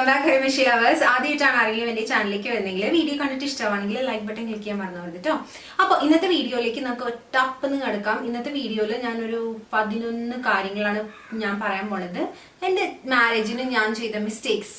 Welcome back ഹരിമിഷി lovers ആദ്യമായിട്ടാണ് ആരെങ്കിലും എന്റെ ചാനലിലേക്ക് വരുന്നെങ്കിൽ വീഡിയോ കണ്ടിട്ട് ഇഷ്ടമാണെങ്കിൽ ലൈക്ക് ബട്ടൺ ക്ലിക്ക് ചെയ്യാൻ മറന്നു കേട്ടോ അപ്പോൾ ഇന്നത്തെ വീഡിയോയിലേക്ക് നമുക്ക് ഒറ്റപ്പെന്ന് കിടക്കാം ഇന്നത്തെ വീഡിയോയിൽ ഞാനൊരു പതിനൊന്ന് കാര്യങ്ങളാണ് ഞാൻ പറയാൻ പോണത് എൻ്റെ മാരേജിന് ഞാൻ ചെയ്ത മിസ്റ്റേക്സ്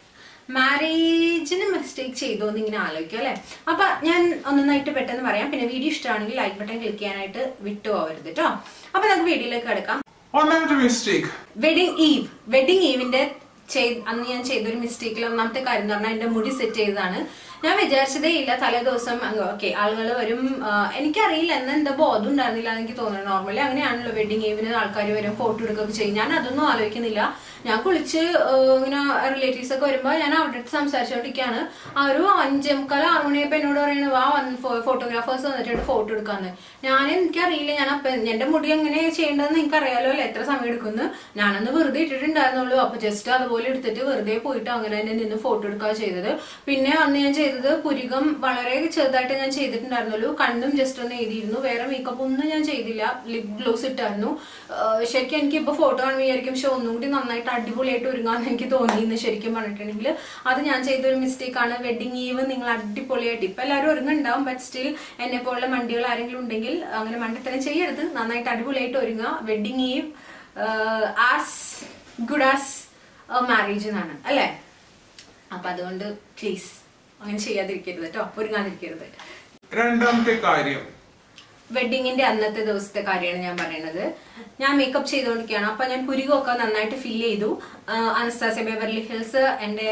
മാരേജിന് മിസ്റ്റേക്ക് ചെയ്തോ എന്ന് ഇങ്ങനെ ആലോചിക്കും അല്ലെ അപ്പൊ ഞാൻ ഒന്നൊന്നായിട്ട് പെട്ടെന്ന് പറയാം പിന്നെ വീഡിയോ ഇഷ്ടമാണെങ്കിൽ ലൈക്ക് ബട്ടൺ ക്ലിക്ക് ചെയ്യാനായിട്ട് വിട്ടു പോകരുത് കേട്ടോ അപ്പൊ നമുക്ക് വീഡിയോയിലേക്ക് കിടക്കാം ഒന്നാമത്തെ മിസ്റ്റേക്ക് വെഡിങ് ഈവ് വെഡിങ് ഈവിന്റെ ചെയ്- അന്ന് ഞാൻ ചെയ്തൊരു മിസ്റ്റേക്കിൽ ഒന്നാമത്തെ കാര്യം എന്ന് പറഞ്ഞാൽ എന്റെ മുടി സെറ്റ് ചെയ്തതാണ് ഞാൻ വിചാരിച്ചതേ ഇല്ല തലേ ദിവസം ഓക്കെ ആളുകൾ വരും ആ, എനിക്കറിയില്ല എന്ന് എന്താ ബോധം ഉണ്ടായിരുന്നില്ല എന്ന് എനിക്ക് തോന്നുന്നു നോർമലി അങ്ങനെയാണല്ലോ വെഡിങ് ഈവിന് ആൾക്കാർ വരും ഫോട്ടോ എടുക്കുകയൊക്കെ ചെയ്യും ഞാൻ അതൊന്നും ആലോചിക്കുന്നില്ല ഞാൻ കുളിച്ച് ആ, ഇങ്ങനെ റിലേറ്റീവ്സ് ഒക്കെ വരുമ്പോൾ ഞാൻ അവിടെ അടുത്ത് സംസാരിച്ചുകൊണ്ടിരിക്കുകയാണ് ആ ഒരു അഞ്ചേ മുക്കാൽ ആറ് മണിയപ്പോൾ എന്നോട് പറയുന്നത് വാ വന്ന് ഫോട്ടോഗ്രാഫേഴ്സ് വന്നിട്ടുണ്ട് ഫോട്ടോ എടുക്കാന്ന് ഞാൻ എനിക്കറിയില്ല ഞാൻ അപ്പം എന്റെ മുടി എങ്ങനെ ചെയ്യേണ്ടതെന്ന് എനിക്കറിയാലോ അല്ലേ എത്ര സമയം എടുക്കുന്നു ഞാനന്ന് വെറുതെ ഇട്ടിട്ടുണ്ടായിരുന്നുള്ളൂ അപ്പൊ ജസ്റ്റ് അതുപോലെ എടുത്തിട്ട് വെറുതെ പോയിട്ട് അങ്ങനെ തന്നെ നിന്ന് ഫോട്ടോ എടുക്കുക ചെയ്തത് പിന്നെ അന്ന് ഞാൻ ചെയ്തത് പുരികം വളരെ ചെറുതായിട്ട് ഞാൻ ചെയ്തിട്ടുണ്ടായിരുന്നുള്ളൂ കണ്ണും ജസ്റ്റ് ഒന്ന് എഴുതിയിരുന്നു വേറെ മേക്കപ്പ് ഒന്നും ഞാൻ ചെയ്തില്ല ലിപ് ഗ്ലോസ് ഇട്ടായിരുന്നു ആഹ് ശരിക്കും എനിക്ക് ഇപ്പൊ ഫോട്ടോ കാണുമ്പോൾ വിചാരിക്കും പക്ഷെ ഒന്നും കൂടി നന്നായിട്ട് അടിപൊളിയായിട്ട് ഒരുങ്ങാന്ന് എനിക്ക് തോന്നിയെന്ന് ശരിക്കും പറഞ്ഞിട്ടുണ്ടെങ്കിൽ അത് ഞാൻ ചെയ്തൊരു മിസ്റ്റേക്ക് ആണ് വെഡിങ് ഈവ് നിങ്ങൾ അടിപൊളിയായിട്ട് ഇപ്പൊ എല്ലാവരും ഒരുങ്ങുണ്ടാവും ബട്ട് സ്റ്റിൽ എന്നെ പോലുള്ള മണ്ടികൾ ആരെങ്കിലും ഉണ്ടെങ്കിൽ അങ്ങനെ മണ്ടിത്തരം ചെയ്യരുത് നന്നായിട്ട് അടിപൊളിയായിട്ട് ഒരുങ്ങുക wedding eve as good as marriage എന്നാണ് അല്ലേ അപ്പൊ അതുകൊണ്ട് പ്ലീസ് അങ്ങനെ ചെയ്യാതിരിക്കരുത് കേട്ടോ ഒരുങ്ങാതിരിക്കരുത് രണ്ടാമത്തെ കാര്യം വെഡിങ്ങിന്റെ അന്നത്തെ ദിവസത്തെ കാര്യമാണ് ഞാൻ പറയുന്നത് ഞാൻ മേക്കപ്പ് ചെയ്തുകൊണ്ടിരിക്കുകയാണ് അപ്പൊ ഞാൻ പുരികമൊക്കെ നന്നായിട്ട് ഫിൽ ചെയ്തു അനസ്താസിയ ബെവർലി ഹിൽസ് എന്റെ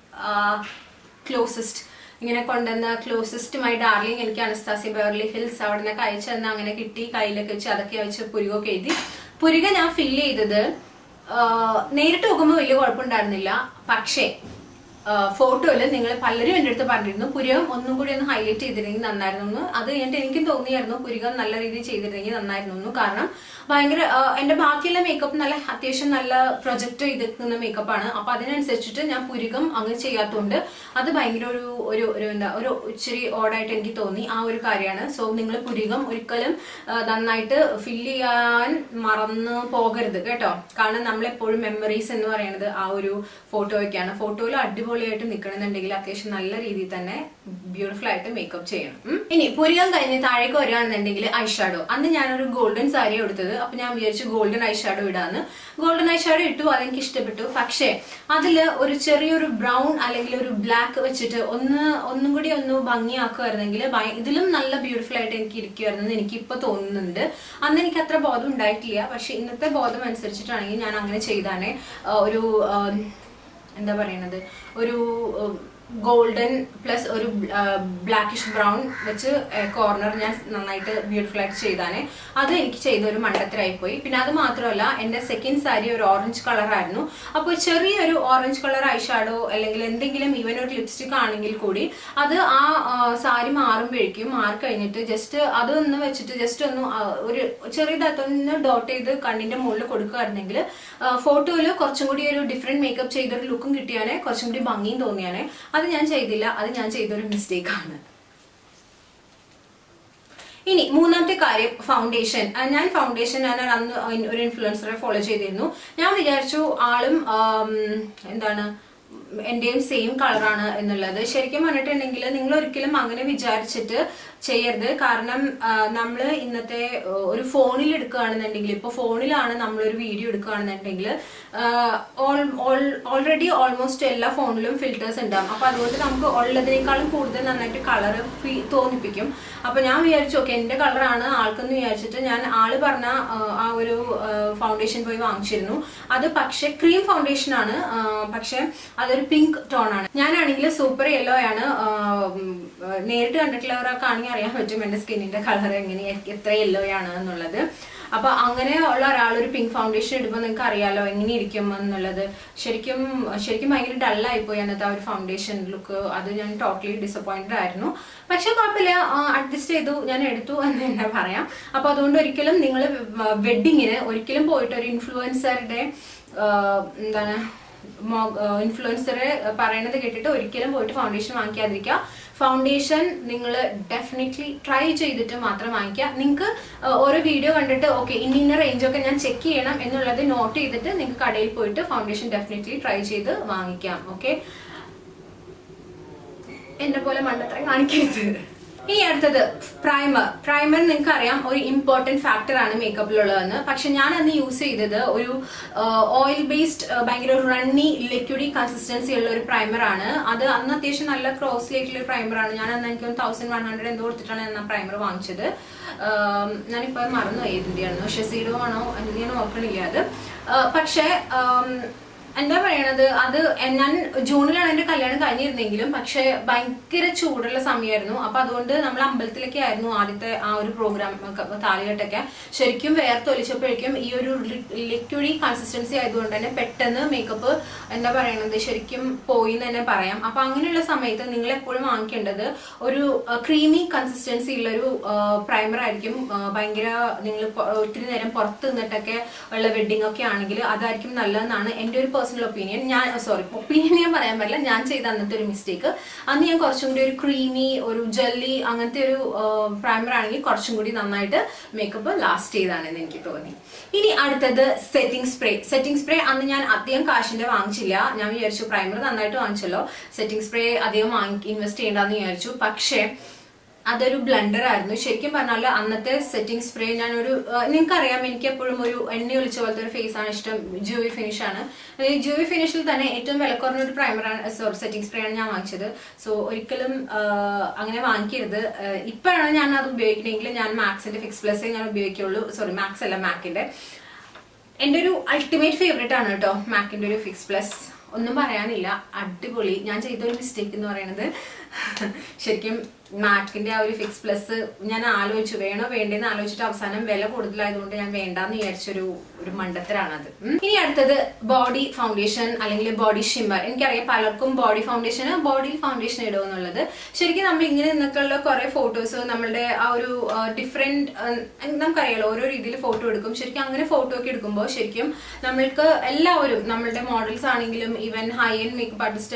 ക്ലോസസ്റ്റ് ഇങ്ങനെ കൊണ്ടുവന്ന ക്ലോസസ്റ്റ് മൈ ഡാർലിംഗ് എനിക്ക് അനസ്താസിയ ബെവർലി ഹിൽസ് അവിടെ നിന്നൊക്കെ അയച്ചു തന്ന അങ്ങനെ കിട്ടി കയ്യിലൊക്കെ വെച്ച് അതൊക്കെ വെച്ച് പുരികമൊക്കെ എഴുതി പുരിക ഞാൻ ഫിൽ ചെയ്തത് ആ, നേരിട്ട് നോക്കുമ്പോൾ വലിയ കുഴപ്പമുണ്ടായിരുന്നില്ല പക്ഷേ ഫോട്ടോയിൽ നിങ്ങൾ പലരും എൻ്റെ അടുത്ത് പറഞ്ഞിരുന്നു പുരികം ഒന്നും കൂടി ഒന്ന് ഹൈലൈറ്റ് ചെയ്തിരുന്നെങ്കിൽ നന്നായിരുന്നു എന്ന് അത് കഴിഞ്ഞിട്ട് എനിക്കും തോന്നിയായിരുന്നു പുരികം നല്ല രീതിയിൽ ചെയ്തിരുന്നെങ്കിൽ നന്നായിരുന്നു എന്ന് കാരണം ഭയങ്കര ആ, എൻ്റെ ബാക്കിയുള്ള മേക്കപ്പ് നല്ല അത്യാവശ്യം നല്ല പ്രൊജക്റ്റ് ചെയ്തിരിക്കുന്ന മേക്കപ്പാണ് അപ്പൊ അതിനനുസരിച്ചിട്ട് ഞാൻ പുരികം അങ്ങനെ ചെയ്യാത്തതുകൊണ്ട് അത് ഭയങ്കര ഒരു ഒരു ഒരു എന്താ ഒരു ഇച്ചിരി ഓടായിട്ട് എനിക്ക് തോന്നി ആ ഒരു കാര്യമാണ് സോ നിങ്ങൾ പുരികം ഒരിക്കലും ആ, നന്നായിട്ട് ഫില്ല് ചെയ്യാൻ മറന്നു പോകരുത് കേട്ടോ കാരണം നമ്മളെപ്പോഴും മെമ്മറീസ് എന്ന് പറയുന്നത് ആ ഒരു ഫോട്ടോയൊക്കെയാണ് ഫോട്ടോയിൽ അടിപൊളിയായിട്ട് നിൽക്കണമെന്നുണ്ടെങ്കിൽ അത്യാവശ്യം നല്ല രീതിയിൽ തന്നെ ബ്യൂട്ടിഫുൾ ആയിട്ട് മേക്കപ്പ് ചെയ്യണം ഉം. ഇനി പുരികം കഴിഞ്ഞ് താഴേക്ക് വരികയാണെന്നുണ്ടെങ്കിൽ ഐഷാഡോ അന്ന് ഞാനൊരു ഗോൾഡൻ സാരി എടുത്തത് അപ്പൊ ഞാൻ വിചാരിച്ചു ഗോൾഡൻ ഐഷാഡോ ഇടാന്ന് ഗോൾഡൻ ഐഷാഡോ ഇട്ടു അതെനിക്ക് ഇഷ്ടപ്പെട്ടു പക്ഷേ അതില് ഒരു ചെറിയൊരു ബ്രൗൺ അല്ലെങ്കിൽ ഒരു ബ്ലാക്ക് വെച്ചിട്ട് ഒന്ന് ഒന്നും കൂടി ഒന്ന് ഭംഗിയാക്കുമായിരുന്നെങ്കിൽ ഭയ- ഇതിലും നല്ല ബ്യൂട്ടിഫുൾ ആയിട്ട് എനിക്ക് ഇരിക്കുമായിരുന്നു എനിക്ക് ഇപ്പൊ തോന്നുന്നുണ്ട് അന്ന് എനിക്ക് അത്ര ബോധം ഉണ്ടായിട്ടില്ല പക്ഷെ ഇന്നത്തെ ബോധം അനുസരിച്ചിട്ടാണെങ്കിൽ ഞാൻ അങ്ങനെ ചെയ്താണേ ആ, ഒരു ആ, എന്താ പറയണത് ഒരു ഗോൾഡൻ പ്ലസ് ഒരു ബ്ലാക്കിഷ് ബ്രൗൺ വെച്ച് കോർണർ ഞാൻ നന്നായിട്ട് ബ്യൂട്ടിഫുൾ ആയിട്ട് ചെയ്താനെ അത് എനിക്ക് ചെയ്ത ഒരു മണ്ടത്തരായി പോയി പിന്നെ അത് മാത്രമല്ല എൻ്റെ സെക്കൻഡ് സാരി ഒരു ഓറഞ്ച് കളറായിരുന്നു അപ്പോൾ ചെറിയൊരു ഓറഞ്ച് കളർ ഐഷാഡോ അല്ലെങ്കിൽ എന്തെങ്കിലും ഈവൻ ഒരു ലിപ്സ്റ്റിക് ആണെങ്കിൽ കൂടി അത് ആ ആ, സാരി മാറുമ്പോഴേക്കും മാറി കഴിഞ്ഞിട്ട് ജസ്റ്റ് അതൊന്ന് വെച്ചിട്ട് ജസ്റ്റ് ഒന്ന് ആ, ഒരു ചെറിയതായിട്ടൊന്ന് ഡോട്ട് ചെയ്ത് കണ്ണിന്റെ മുകളിൽ കൊടുക്കുകയായിരുന്നെങ്കിൽ ഫോട്ടോയിൽ കുറച്ചും കൂടി ഒരു ഡിഫറെന്റ് മേക്കപ്പ് ചെയ്തൊരു ലുക്കും കിട്ടിയാണേ കുറച്ചും കൂടി ഭംഗിയും തോന്നിയാണേ അത് ഞാൻ ചെയ്തില്ല അത് ഞാൻ ചെയ്തൊരു മിസ്റ്റേക്ക് ആണ് ഇനി മൂന്നാമത്തെ കാര്യം ഫൗണ്ടേഷൻ ആ, ഞാൻ ഫൗണ്ടേഷൻ ഞാൻ ഒരു അന്ന് ഒരു ഇൻഫ്ലുവൻസറെ ഫോളോ ചെയ്തിരുന്നു ഞാൻ വിചാരിച്ചു ആളും ആം, എന്താണ് എന്റെയും സെയിം കളറാണ് എന്നുള്ളത് ശരിക്കും പറഞ്ഞിട്ടുണ്ടെങ്കിൽ നിങ്ങൾ ഒരിക്കലും അങ്ങനെ വിചാരിച്ചിട്ട് ചെയ്യരുത് കാരണം നമ്മൾ ഇന്നത്തെ ആ, ഒരു ഫോണിൽ എടുക്കുകയാണെന്നുണ്ടെങ്കിൽ ഇപ്പോൾ ഫോണിലാണ് നമ്മളൊരു വീഡിയോ എടുക്കുകയാണെന്നുണ്ടെങ്കിൽ ഓൾറെഡി ഓൾമോസ്റ്റ് എല്ലാ ഫോണിലും ഫിൽറ്റേഴ്സ് ഉണ്ടാവും അപ്പൊ അതുകൊണ്ട് നമുക്ക് ഉള്ളതിനേക്കാളും കൂടുതൽ നന്നായിട്ട് കളർ തോന്നിപ്പിക്കും അപ്പൊ ഞാൻ വിചാരിച്ചു ഓക്കെ എന്റെ കളറാണ് ആൾക്കെന്ന് വിചാരിച്ചിട്ട് ഞാൻ ആള് പറഞ്ഞ ആ, ആ ഒരു ഫൗണ്ടേഷൻ പോയി വാങ്ങിച്ചിരുന്നു അത് പക്ഷെ ക്രീം ഫൗണ്ടേഷൻ ആണ് ആ, പക്ഷെ അതൊരു പിങ്ക് ടോൺ ആണ് ഞാനാണെങ്കിൽ സൂപ്പർ യെല്ലോ ആണ് ആ, ഉം, നേരിട്ട് കണ്ടിട്ടുള്ളവരൊക്കെ ആണെങ്കിൽ അറിയാൻ പറ്റും എന്റെ സ്കിന്നിന്റെ കളർ എങ്ങനെ എത്ര യെല്ലോ ആണ് എന്നുള്ളത് അപ്പൊ അങ്ങനെ ഉള്ള ഒരാൾ ഒരു പിങ്ക് ഫൗണ്ടേഷൻ ഇടുമ്പോൾ നിങ്ങൾക്ക് അറിയാലോ എങ്ങനെ ഇരിക്കും എന്നുള്ളത് ശരിക്കും ശരിക്കും ഭയങ്കര ഡള്ളായി പോയി അന്നത്തെ ആ ഒരു ഫൗണ്ടേഷൻ ലുക്ക് അത് ഞാൻ ടോട്ടലി ഡിസപ്പോയിന്റഡ് ആയിരുന്നു പക്ഷെ കുഴപ്പമില്ല അഡ്ജസ്റ്റ് ചെയ്തു ഞാൻ എടുത്തു എന്ന് തന്നെ പറയാം അപ്പൊ അതുകൊണ്ട് ഒരിക്കലും നിങ്ങൾ വെഡിങ്ങിന് ഒരിക്കലും പോയിട്ട് ഒരു ഇൻഫ്ലുവൻസറുടെ എന്താണ് ഇൻഫ്ലുവൻസറെ പറയുന്നത് കേട്ടിട്ട് ഒരിക്കലും പോയിട്ട് ഫൗണ്ടേഷൻ വാങ്ങിക്കാതിരിക്കുക ഫൗണ്ടേഷൻ നിങ്ങൾ ഡെഫിനറ്റ്ലി ട്രൈ ചെയ്തിട്ട് മാത്രം വാങ്ങിക്കുക നിങ്ങൾക്ക് ഓരോ വീഡിയോ കണ്ടിട്ട് ഓക്കെ ഇന്ന ഇന്ന റേഞ്ചൊക്കെ ഞാൻ ചെക്ക് ചെയ്യണം എന്നുള്ളത് നോട്ട് ചെയ്തിട്ട് നിങ്ങൾക്ക് കടയിൽ പോയിട്ട് ഫൗണ്ടേഷൻ ഡെഫിനറ്റ്ലി ട്രൈ ചെയ്ത് വാങ്ങിക്കാം ഓക്കെ എന്നെ പോലെ മണ്ടത്തരം കാണിക്കരുത് ഇനി അടുത്തത് പ്രൈമർ പ്രൈമർ നിങ്ങൾക്ക് അറിയാം ഒരു ഇമ്പോർട്ടന്റ് ഫാക്ടർ ആണ് മേക്കപ്പിലുള്ളതെന്ന് പക്ഷെ ഞാൻ അന്ന് യൂസ് ചെയ്തത് ഒരു ഓയിൽ ബേസ്ഡ് ഭയങ്കര റണ്ണി ലിക്വിഡി കൺസിസ്റ്റൻസി ഉള്ള ഒരു പ്രൈമർ ആണ് അത് അന്ന് അത്യാവശ്യം നല്ല ക്രോസ്ലി ആയിട്ടുള്ള ഒരു പ്രൈമർ ആണ് ഞാൻ അന്ന് എനിക്ക് തൗസൻഡ് വൺ ഹൺഡ്രഡ് എന്തോ കൊടുത്തിട്ടാണ് ഞാൻ ആ പ്രൈമർ വാങ്ങിച്ചത് ആം, ഞാനിപ്പോൾ മറന്നു ഏതിൻ്റെയാണെന്നോ ഷെസീഡോ ആണോ എന്ന് ഞാൻ ഓർക്കണില്ല അത് ആ, പക്ഷേ ആം, എന്താ പറയണത് അത് ഞാൻ ജൂണിലാണ് എന്റെ കല്യാണം കഴിഞ്ഞിരുന്നെങ്കിലും പക്ഷെ ഭയങ്കര ചൂടുള്ള സമയമായിരുന്നു അപ്പൊ അതുകൊണ്ട് നമ്മൾ അമ്പലത്തിലൊക്കെ ആയിരുന്നു ആദ്യത്തെ ആ ഒരു പ്രോഗ്രാം താലികെട്ടൊക്കെ ശരിക്കും വേർത്തൊലിച്ചപ്പോഴേക്കും ഈ ഒരു ലിക്വിഡി കൺസിസ്റ്റൻസി ആയതുകൊണ്ട് തന്നെ പെട്ടെന്ന് മേക്കപ്പ് എന്താ പറയണത് ശരിക്കും പോയി എന്ന് തന്നെ പറയാം അപ്പൊ അങ്ങനെയുള്ള സമയത്ത് നിങ്ങൾ എപ്പോഴും വാങ്ങിക്കേണ്ടത് ഒരു ക്രീമി കൺസിസ്റ്റൻസി ഉള്ള ഒരു പ്രൈമർ ആയിരിക്കും ആ, ഭയങ്കര നിങ്ങൾ ഒത്തിരി നേരം പുറത്ത് നിന്നിട്ടൊക്കെ ഉള്ള വെഡിങ് ഒക്കെ ആണെങ്കിൽ അതായിരിക്കും നല്ലതെന്നാണ് എൻ്റെ ഒരു പേഴ്സണൽ ഒപ്പീനിയൻ ഞാൻ സോറി ഒപ്പീനിയൻ ഞാൻ പറയാൻ പറ്റില്ല ഞാൻ ചെയ്ത അന്നത്തെ ഒരു മിസ്റ്റേക്ക് അന്ന് ഞാൻ കുറച്ചും കൂടി ഒരു ക്രീമി ഒരു ജെല്ലി അങ്ങനത്തെ ഒരു പ്രൈമർ ആണെങ്കിൽ കുറച്ചും കൂടി നന്നായിട്ട് മേക്കപ്പ് ലാസ്റ്റ് ചെയ്താണെന്ന് എനിക്ക് തോന്നി ഇനി അടുത്തത് സെറ്റിംഗ് സ്പ്രേ സെറ്റിംഗ് സ്പ്രേ അന്ന് ഞാൻ അധികം കാശിന്റെ വാങ്ങിച്ചില്ല ഞാൻ വിചാരിച്ചു പ്രൈമർ നന്നായിട്ട് വാങ്ങിച്ചല്ലോ സെറ്റിംഗ് സ്പ്രേ അധികം വാങ്ങി ഇൻവെസ്റ്റ് ചെയ്യണ്ടെന്ന് വിചാരിച്ചു പക്ഷേ അതൊരു ബ്ലണ്ടർ ആയിരുന്നു ശരിക്കും പറഞ്ഞാൽ അന്നത്തെ സെറ്റിംഗ് സ്പ്രേ ഞാൻ ഒരു നിങ്ങൾക്കറിയാം എനിക്ക് എപ്പോഴും ഒരു എണ്ണ ഒളിച്ച പോലത്തെ ഒരു ഫേസ് ആണ് ഇഷ്ടം ജൂവി ഫിനിഷ് ആണ് ഈ ജൂവി ഫിനിഷിൽ തന്നെ ഏറ്റവും വില കുറഞ്ഞ ഒരു പ്രൈമർ ആണ് സോറി സെറ്റിംഗ് സ്പ്രേ ആണ് ഞാൻ വാങ്ങിച്ചത് സോ ഒരിക്കലും ആ, അങ്ങനെ വാങ്ങിക്കരുത് ആ, ഇപ്പോഴാണ് ഞാൻ അത് ഉപയോഗിക്കണമെങ്കിൽ ഞാൻ മാക്സിന്റെ ഫിക്സ് പ്ലസ് ഞാൻ ഉപയോഗിക്കുള്ളൂ സോറി മാക്സ് അല്ല മാക്കിന്റെ എൻ്റെ ഒരു അൾട്ടിമേറ്റ് ഫേവറേറ്റ് ആണ് കേട്ടോ മാക്കിന്റെ ഒരു ഫിക്സ് പ്ലസ് ഒന്നും പറയാനില്ല അടിപൊളി ഞാൻ ചെയ്ത ഒരു മിസ്റ്റേക്ക് എന്ന് പറയുന്നത് ശരിക്കും മാക്കിന്റെ ആ ഒരു ഫിക്സ് പ്ലസ് ഞാൻ ആലോചിച്ചു വേണോ വേണ്ടെന്ന് ആലോചിച്ചിട്ട് അവസാനം വില കൂടുതലായതുകൊണ്ട് ഞാൻ വേണ്ടാന്ന് വിചാരിച്ചൊരു ഒരു മണ്ടത്തരാണത് ഉം. ഇനി അടുത്തത് ബോഡി ഫൗണ്ടേഷൻ അല്ലെങ്കിൽ ബോഡി ഷിമ്മർ എനിക്കറിയാം പലർക്കും ബോഡി ഫൗണ്ടേഷൻ ബോഡിയിൽ ഫൗണ്ടേഷൻ ഇടുക എന്നുള്ളത് ശരിക്കും നമ്മൾ ഇങ്ങനെ നിന്നൊക്കെയുള്ള കുറെ ഫോട്ടോസ് നമ്മളുടെ ആ ഒരു ഡിഫറെന്റ് നമുക്കറിയാലോ ഓരോ രീതിയിൽ ഫോട്ടോ എടുക്കും ശരിക്കും അങ്ങനെ ഫോട്ടോ ഒക്കെ എടുക്കുമ്പോൾ ശരിക്കും നമ്മൾക്ക് എല്ലാവരും നമ്മളുടെ മോഡൽസ് ആണെങ്കിലും even high end makeup artist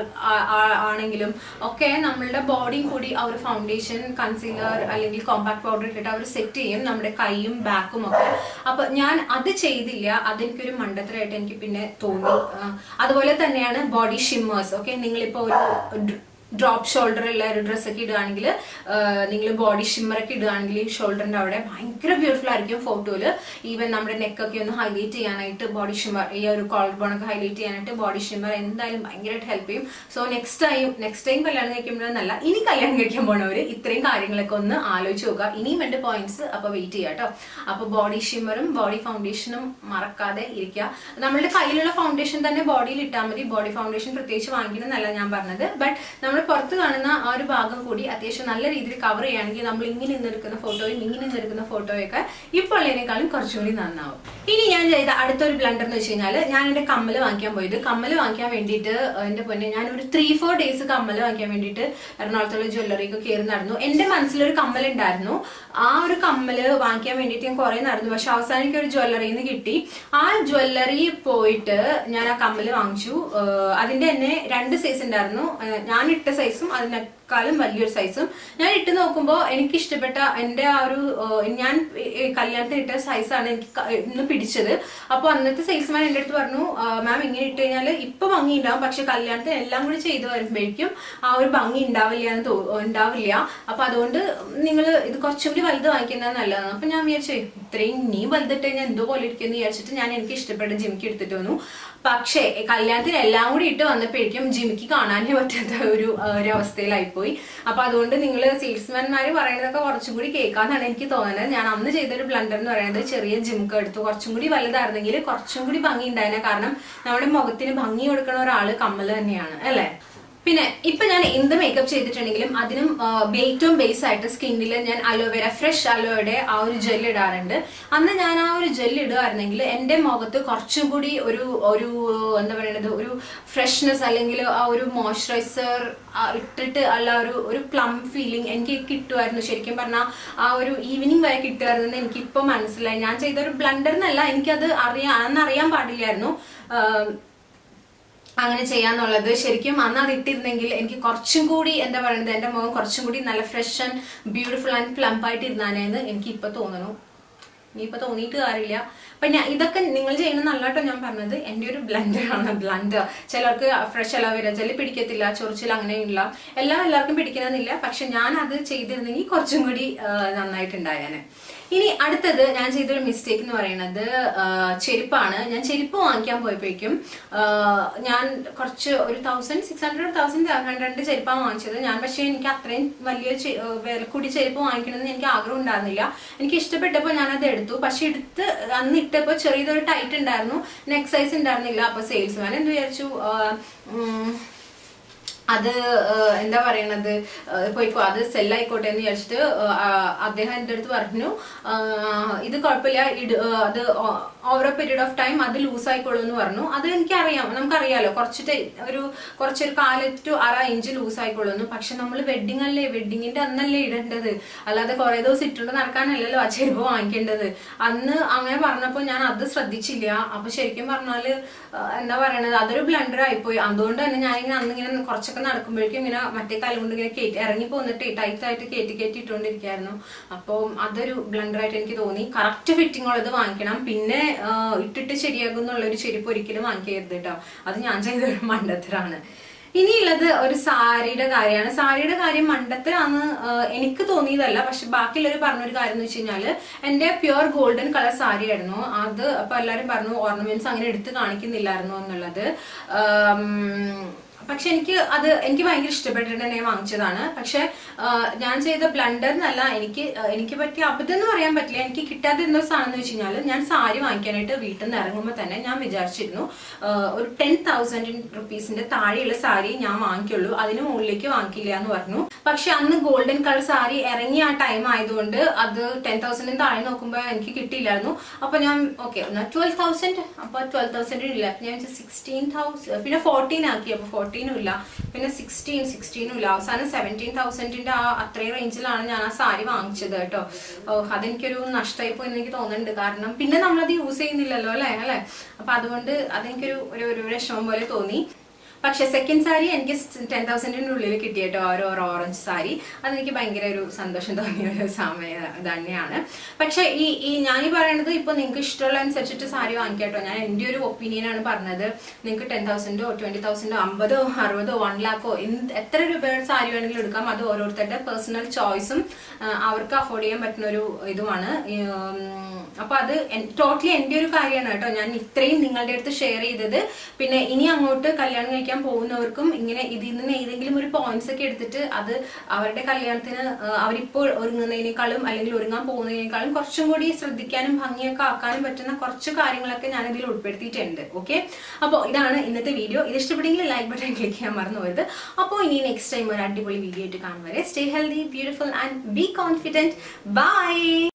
ആണെങ്കിലും ഒക്കെ നമ്മളുടെ ബോഡിയും കൂടി ആ ഒരു ഫൗണ്ടേഷൻ കൺസീലർ അല്ലെങ്കിൽ കോമ്പാക്ട് പൗഡർ ഇട്ടിട്ട് അവർ സെറ്റ് ചെയ്യും നമ്മുടെ കൈയും ബാക്കും ഒക്കെ അപ്പൊ ഞാൻ അത് ചെയ്തില്ല അതെനിക്കൊരു മണ്ടത്തരമായിട്ട് എനിക്ക് പിന്നെ തോന്നി ആ, അതുപോലെ തന്നെയാണ് ബോഡി ഷിമ്മേഴ്സ് ഓക്കെ നിങ്ങളിപ്പോ ഒരു ഡ്രോപ്പ് ഷോൾഡർ ഉള്ള ഒരു ഡ്രസ്സൊക്കെ ഇടുകയാണെങ്കിൽ നിങ്ങൾ ബോഡി ഷിമ്മറൊക്കെ ഇടുകയാണെങ്കിൽ ഷോൾഡറിന്റെ അവിടെ ഭയങ്കര ബ്യൂട്ടിഫുൾ ആയിരിക്കും ഫോട്ടോയിൽ ഈവൻ നമ്മുടെ നെക്കൊക്കെ ഒന്ന് ഹൈലൈറ്റ് ചെയ്യാനായിട്ട് ബോഡി ഷിമ്മർ ഈ ഒരു കോളർ ബോണൊക്കെ ഹൈലൈറ്റ് ചെയ്യാനായിട്ട് ബോഡി ഷിമ്മർ എന്തായാലും ഭയങ്കരമായിട്ട് ഹെൽപ്പ് ചെയ്യും so next time next time കല്യാണം കഴിക്കുമ്പോഴെന്നല്ല ഇനി കല്യാണം കഴിക്കാൻ പോണവർ ഇത്രയും കാര്യങ്ങളൊക്കെ ഒന്ന് ആലോചിച്ച് നോക്കുക ഇനിയും എൻ്റെ പോയിന്റ്സ് അപ്പോൾ വെയിറ്റ് ചെയ്യാം കേട്ടോ അപ്പോൾ ബോഡി ഷിമ്മറും ബോഡി ഫൗണ്ടേഷനും മറക്കാതെ ഇരിക്കുക നമ്മളുടെ കയ്യിലുള്ള ഫൗണ്ടേഷൻ തന്നെ ബോഡിയിൽ ഇട്ടാൽ മതി ബോഡി ഫൗണ്ടേഷൻ പ്രത്യേകിച്ച് വാങ്ങിക്കണം എന്നല്ല ഞാൻ പറഞ്ഞത് ബട്ട് നമ്മൾ പുറത്ത് കാണുന്ന ആ ഒരു ഭാഗം കൂടി അത്യാവശ്യം നല്ല രീതിയിൽ കവർ ചെയ്യുകയാണെങ്കിൽ നമ്മൾ ഇങ്ങനെ നിന്നെടുക്കുന്ന ഫോട്ടോയും ഇങ്ങനെ നിന്നെടുക്കുന്ന ഫോട്ടോയൊക്കെ ഇപ്പോൾ ഉള്ളതിനേക്കാളും കുറച്ചുകൂടി നന്നാവും ഇനി ഞാൻ ചെയ്ത അടുത്തൊരു ബ്ലണ്ടർ എന്ന് വെച്ച് കഴിഞ്ഞാൽ ഞാൻ എൻ്റെ കമ്മൽ വാങ്ങിക്കാൻ പോയത് കമ്മൽ വാങ്ങിക്കാൻ വേണ്ടിയിട്ട് എൻ്റെ പൊന്നെ ഞാൻ ഒരു ത്രീ ഫോർ ഡേയ്സ് കമ്മൽ വാങ്ങിക്കാൻ വേണ്ടിയിട്ട് എറണാകുളത്തുള്ള ജ്വല്ലറിക്ക് കയറി നടന്നു എൻ്റെ മനസ്സിലൊരു കമ്മൽ ഉണ്ടായിരുന്നു ആ ഒരു കമ്മല് വാങ്ങിക്കാൻ വേണ്ടിയിട്ട് ഞാൻ കുറെ നടന്നു പക്ഷെ അവസാനം എനിക്ക് ഒരു ജ്വല്ലറിയിൽ നിന്ന് കിട്ടി ആ ജ്വല്ലറി പോയിട്ട് ഞാൻ ആ കമ്മല് വാങ്ങിച്ചു ഏഹ് അതിന്റെ തന്നെ രണ്ട് സൈസ് ഉണ്ടായിരുന്നു ഏഹ് ഞാൻ ഇട്ട സൈസും അതിനേക്കാളും വലിയൊരു സൈസും ഞാൻ ഇട്ട് നോക്കുമ്പോൾ എനിക്ക് ഇഷ്ടപ്പെട്ട എൻ്റെ ആ ഒരു ഏഹ് ഞാൻ ഈ കല്യാണത്തിന് ഇട്ട സൈസാണ് എനിക്ക് ക- ഇന്ന് പിടിച്ചത് അപ്പോൾ അന്നത്തെ സെയിൽസ്മാൻ എൻ്റെ അടുത്ത് പറഞ്ഞു മാം ഇങ്ങനെ ഇട്ട് കഴിഞ്ഞാൽ ഇപ്പൊ ഭംഗി ഉണ്ടാവും പക്ഷെ കല്യാണത്തിന് എല്ലാം കൂടി ചെയ്ത് വരുമ്പോഴേക്കും ആ ഒരു ഭംഗി ഉണ്ടാവില്ല എന്ന് തോ ഉണ്ടാവില്ല അപ്പൊ അതുകൊണ്ട് നിങ്ങൾ ഇത് കുറച്ചും കൂടി വലുത് വാങ്ങിക്കുന്നത് നല്ലതാണ് അപ്പൊ ഞാൻ വിചാരിച്ചു ഇത്രയും നീ വലുതിട്ട് കഴിഞ്ഞാൽ എന്തോ പോലെ ഇരിക്കുന്നു വിചാരിച്ചിട്ട് ഞാൻ എനിക്ക് ഇഷ്ടപ്പെട്ട ജിമിക്ക് എടുത്തിട്ട് വന്നു പക്ഷേ കല്യാണത്തിന് എല്ലാം കൂടി ഇട്ട് വന്നപ്പോഴേക്കും ജിമിക്ക് കാണാനേ പറ്റാത്ത ഒരു ആ, ഒരു അവസ്ഥയിലായിപ്പോയി അപ്പൊ അതുകൊണ്ട് നിങ്ങൾ സെയിൽസ്മാൻമാർ പറയുന്നതൊക്കെ കുറച്ചും കൂടി കേൾക്കാന്നാണ് എനിക്ക് തോന്നുന്നത് ഞാൻ അന്ന് ചെയ്തൊരു ബ്ലണ്ടർ എന്ന് പറയുന്നത് ചെറിയ ജിമിക്ക് എടുത്തു കുറച്ചും കൂടി വലുതായിരുന്നെങ്കിൽ കുറച്ചും കൂടി ഭംഗി ഉണ്ടായേനെ കാരണം നമ്മുടെ മുഖത്തിന് ഭംഗി കൊടുക്കുന്ന ഒരാള് കമ്മല് തന്നെയാണ് അല്ലേ പിന്നെ ഇപ്പൊ ഞാൻ എന്ത് മേക്കപ്പ് ചെയ്തിട്ടുണ്ടെങ്കിലും അതിനും ആ, ഏറ്റവും ബേസ് ആയിട്ട് സ്കിന്നിൽ ഞാൻ അലോവേര ഫ്രഷ് അലോയുടെ ആ ഒരു ജെൽ ഇടാറുണ്ട് അന്ന് ഞാൻ ആ ഒരു ജെൽ ഇടുകയായിരുന്നെങ്കിൽ എന്റെ മുഖത്ത് കുറച്ചും കൂടി ഒരു ഒരു എന്താ പറയുന്നത് ഒരു ഫ്രഷ്നെസ് അല്ലെങ്കിൽ ആ ഒരു മോയ്സ്ചറൈസർ ഇട്ടിട്ട് അല്ല ഒരു ഒരു പ്ലം ഫീലിംഗ് എനിക്ക് കിട്ടുമായിരുന്നു ശരിക്കും പറഞ്ഞാൽ ആ ഒരു ഈവനിങ് വരെ കിട്ടുമായിരുന്നു എനിക്ക് ഇപ്പൊ മനസ്സിലായി ഞാൻ ചെയ്ത ഒരു ബ്ലണ്ടർ എന്നല്ല എനിക്കത് അറിയാൻ അന്ന് അറിയാൻ പാടില്ലായിരുന്നു ആ, അങ്ങനെ ചെയ്യാന്നുള്ളത് ശരിക്കും അന്ന് അത് ഇട്ടിരുന്നെങ്കിൽ എനിക്ക് കുറച്ചും കൂടി എന്താ പറയുന്നത് എന്റെ മുഖം കുറച്ചും കൂടി നല്ല fresh and beautiful and plump ആയിട്ട് ഇരുന്നാനേന്ന് എനിക്ക് ഇപ്പൊ തോന്നുന്നു ഇനിയിപ്പോ തോന്നിയിട്ട് കാര്യമില്ല അപ്പൊ ഞാൻ ഇതൊക്കെ നിങ്ങൾ ചെയ്യുന്ന നല്ലതാട്ടോ ഞാൻ പറഞ്ഞത് എൻ്റെ ഒരു ബ്ലണ്ടർ ആണ് ബ്ലണ്ടർ ചിലർക്ക് ഫ്രഷ് അലോവേര ജെല്ലി പിടിക്കത്തില്ല ചൊറിച്ചിൽ അങ്ങനെയുള്ള എല്ലാം എല്ലാവർക്കും പിടിക്കണമെന്നില്ല പക്ഷെ ഞാൻ അത് ചെയ്തിരുന്നെങ്കിൽ കുറച്ചും കൂടി ആ, നന്നായിട്ടുണ്ടായേനെ ഇനി അടുത്തത് ഞാൻ ചെയ്തൊരു മിസ്റ്റേക്ക് എന്ന് പറയുന്നത് ആ, ചെരുപ്പാണ് ഞാൻ ചെരുപ്പ് വാങ്ങിക്കാൻ പോയപ്പോഴേക്കും ആ, ഞാൻ കുറച്ച് ഒരു thousand six hundred thousand seven ഹൺഡ്രഡിന്റെ ചെരുപ്പാണ് വാങ്ങിച്ചത് ഞാൻ പക്ഷേ എനിക്ക് അത്രയും വലിയ ചെ- ആ, വില കൂടി ചെരുപ്പ് വാങ്ങിക്കണമെന്ന് എനിക്ക് ആഗ്രഹം ഉണ്ടായിരുന്നില്ല എനിക്ക് ഇഷ്ടപ്പെട്ടപ്പോൾ ഞാനത് എടുത്തു പക്ഷെ എടുത്ത് അന്ന് ഇട്ടപ്പോൾ ചെറിയതൊരു ടൈറ്റ് ഉണ്ടായിരുന്നു നെക്ക് സൈസ് ഉണ്ടായിരുന്നില്ല അപ്പൊ സെയിൽസ്മാൻ എന്ത് വിചാരിച്ചു ആ, ഉം, അത് ഏഹ്, എന്താ പറയണത് ഏഹ്, പോയിക്കോ അത് സെല്ലായിക്കോട്ടെ എന്ന് വിചാരിച്ചിട്ട് ഏഹ്, ആ, അദ്ദേഹം എൻ്റെ അടുത്ത് പറഞ്ഞു ആഹ്, ഇത് കുഴപ്പമില്ല ഇട് ഏഹ്, അത് over a period of time അത് ലൂസ് ആയിക്കോളൂ എന്ന് പറഞ്ഞു അത് എനിക്കറിയാം നമുക്കറിയാലോ കുറച്ച് ടൈ- ഒരു കുറച്ചൊരു കാല് ടു അര ഇഞ്ച് ലൂസ് ആയിക്കോളുന്നു പക്ഷെ നമ്മൾ വെഡിങ് അല്ലേ വെഡിങ്ങിന്റെ അന്നല്ലേ ഇടേണ്ടത് അല്ലാതെ കുറെ ദിവസം ഇട്ടുകൊണ്ട് നടക്കാനല്ലല്ലോ ആ ചെരുപ്പ് വാങ്ങിക്കേണ്ടത് അന്ന് അങ്ങനെ പറഞ്ഞപ്പോൾ ഞാൻ അത് ശ്രദ്ധിച്ചില്ല അപ്പൊ ശരിക്കും പറഞ്ഞാല് ആ, എന്താ പറയണത് അതൊരു ബ്ലണ്ടർ ആയിപ്പോയി അതുകൊണ്ട് തന്നെ ഞാൻ ഇങ്ങനെ അന്ന് ഇങ്ങനെ കുറച്ചൊക്കെ നടക്കുമ്പോഴേക്കും ഇങ്ങനെ മറ്റേ കാലം കൊണ്ട് ഇങ്ങനെ കയറ്റി ഇറങ്ങി പോന്നിട്ട് ടൈറ്റ് ആയിട്ട് കയറ്റി കയറ്റി ഇട്ടുകൊണ്ടിരിക്കുകയായിരുന്നു അപ്പോൾ അതൊരു ബ്ലണ്ടർ ആയിട്ട് എനിക്ക് തോന്നി കറക്റ്റ് ഫിറ്റിംഗ് ഉള്ളത് വാങ്ങിക്കണം പിന്നെ ആ, ഇട്ടിട്ട് ശരിയാകും എന്നുള്ള ഒരു ചെരുപ്പ് ഒരിക്കലും വാങ്ങിക്കരുത് കേട്ടോ അത് ഞാൻ ചെയ്തൊരു മണ്ടത്തരാണ് ഇനിയുള്ളത് ഒരു സാരിയുടെ കാര്യമാണ് സാരിയുടെ കാര്യം മണ്ടത്തിലാന്ന് ആഹ് എനിക്ക് തോന്നിയതല്ല പക്ഷെ ബാക്കിയുള്ളവർ പറഞ്ഞൊരു കാര്യം എന്ന് വെച്ച് കഴിഞ്ഞാല് എന്റെ പ്യുവർ ഗോൾഡൻ കളർ സാരി ആയിരുന്നു അത് അപ്പൊ എല്ലാരും പറഞ്ഞു ഓർണമെന്റ്സ് അങ്ങനെ എടുത്ത് കാണിക്കുന്നില്ലായിരുന്നു എന്നുള്ളത് ആം, പക്ഷെ എനിക്ക് അത് എനിക്ക് ഭയങ്കര ഇഷ്ടപ്പെട്ടിട്ട് തന്നെ വാങ്ങിച്ചതാണ് പക്ഷെ ആ, ഞാൻ ചെയ്ത ബ്ലണ്ടർ എന്നല്ല എനിക്ക് ആ, എനിക്ക് പറ്റിയ അബദ്ധം എന്ന് പറയാൻ പറ്റില്ല എനിക്ക് കിട്ടാതിരുന്ന ഒരു സാധനം എന്ന് വെച്ച് കഴിഞ്ഞാൽ ഞാൻ സാരി വാങ്ങിക്കാനായിട്ട് വീട്ടിൽ നിന്ന് ഇറങ്ങുമ്പോൾ തന്നെ ഞാൻ വിചാരിച്ചിരുന്നു ആ, ഒരു ടെൻ തൗസൻഡ് റുപ്പീസിന്റെ താഴെയുള്ള സാരി ഞാൻ വാങ്ങിക്കുള്ളൂ അതിന് മുകളിലേക്ക് വാങ്ങിക്കില്ല എന്ന് പറഞ്ഞു പക്ഷെ അന്ന് ഗോൾഡൻ കളർ സാരി ഇറങ്ങിയ ആ ടൈം ആയതുകൊണ്ട് അത് ടെൻ തൗസൻഡിന് താഴെ നോക്കുമ്പോൾ എനിക്ക് കിട്ടിയില്ലായിരുന്നു അപ്പൊ ഞാൻ ഓക്കെ എന്നാൽ ട്വൽവ് തൗസൻഡ് അപ്പൊ ട്വൽവ് തൗസൻഡ് ഇല്ല അപ്പൊ ഞാൻ സിക്സ്റ്റീൻ തൗസൻഡ് പിന്നെ ഫോർട്ടീൻ ആക്കി അപ്പൊ ഫോർട്ടീനും ഇല്ല പിന്നെ സിക്സ്റ്റീൻ സിക്സ്റ്റീനും ഇല്ല അവസാനം സെവൻറ്റീൻ തൗസൻഡിന്റെ ആ അത്രയും റേഞ്ചിലാണ് ഞാൻ ആ സാരി വാങ്ങിച്ചത് കേട്ടോ ഓ, അതെനിക്കൊരു നഷ്ടമായി പോയി എന്ന് എനിക്ക് തോന്നുന്നുണ്ട് കാരണം പിന്നെ നമ്മളത് യൂസ് ചെയ്യുന്നില്ലല്ലോ അല്ലേ അല്ലേ അപ്പൊ അതുകൊണ്ട് അതെനിക്കൊരു ഒരു ഒരു വിഷമം പോലെ തോന്നി പക്ഷെ സെക്കൻഡ് സാരി എനിക്ക് ടെൻ തൗസൻഡിന്റെ ഉള്ളിൽ കിട്ടിയ കേട്ടോ ഒരു ഒരു ഓറഞ്ച് സാരി അതെനിക്ക് ഭയങ്കര ഒരു സന്തോഷം തോന്നിയ ഒരു സമയം തന്നെയാണ് പക്ഷെ ഈ ഈ ഞാൻ ഈ പറയുന്നത് ഇപ്പൊ നിങ്ങൾക്ക് ഇഷ്ടമുള്ള അനുസരിച്ചിട്ട് സാരി വാങ്ങിക്കാട്ടോ ഞാൻ എൻ്റെ ഒരു ഒപ്പീനിയൻ ആണ് പറഞ്ഞത് നിങ്ങൾക്ക് ടെൻ തൗസൻഡോ ട്വന്റി തൗസൻഡോ അമ്പതോ അറുപതോ വൺ ലാക്കോ എന്ത് എത്ര രൂപയുടെ സാരി വേണമെങ്കിലും എടുക്കാം അത് ഓരോരുത്തരുടെ പേഴ്സണൽ ചോയ്സും അവർക്ക് അഫോർഡ് ചെയ്യാൻ പറ്റുന്ന ഒരു ഇതുമാണ് ഈ, ഉം, അപ്പൊ അത് ടോട്ടലി എൻ്റെ ഒരു കാര്യമാണ് കേട്ടോ ഞാൻ ഇത്രയും നിങ്ങളുടെ അടുത്ത് ഷെയർ ചെയ്തത് പിന്നെ ഇനി അങ്ങോട്ട് കല്യാണം കഴിക്കാൻ പോകുന്നവർക്കും ഇങ്ങനെ ഇതിൽ നിന്ന് ഏതെങ്കിലും ഒരു പോയിന്റ്സ് ഒക്കെ എടുത്തിട്ട് അത് അവരുടെ കല്യാണത്തിന് ആ, അവരിപ്പോൾ ഒരുങ്ങുന്നതിനേക്കാളും അല്ലെങ്കിൽ ഒരുങ്ങാൻ പോകുന്നതിനേക്കാളും കുറച്ചും കൂടി ശ്രദ്ധിക്കാനും ഭംഗിയൊക്കെ ആക്കാനും പറ്റുന്ന കുറച്ച് കാര്യങ്ങളൊക്കെ ഞാൻ ഇതിൽ ഉൾപ്പെടുത്തിയിട്ടുണ്ട് ഓക്കെ അപ്പോൾ ഇതാണ് ഇന്നത്തെ വീഡിയോ ഇത് ഇഷ്ടപ്പെട്ടെങ്കിൽ ലൈക്ക് ബട്ടൺ ക്ലിക്ക് ചെയ്യാൻ മറന്നു പോയത് അപ്പോൾ ഇനി നെക്സ്റ്റ് ടൈം ഒരു അടിപൊളി വീഡിയോ ആയിട്ട് കാണും വരെ stay healthy beautiful and be confident by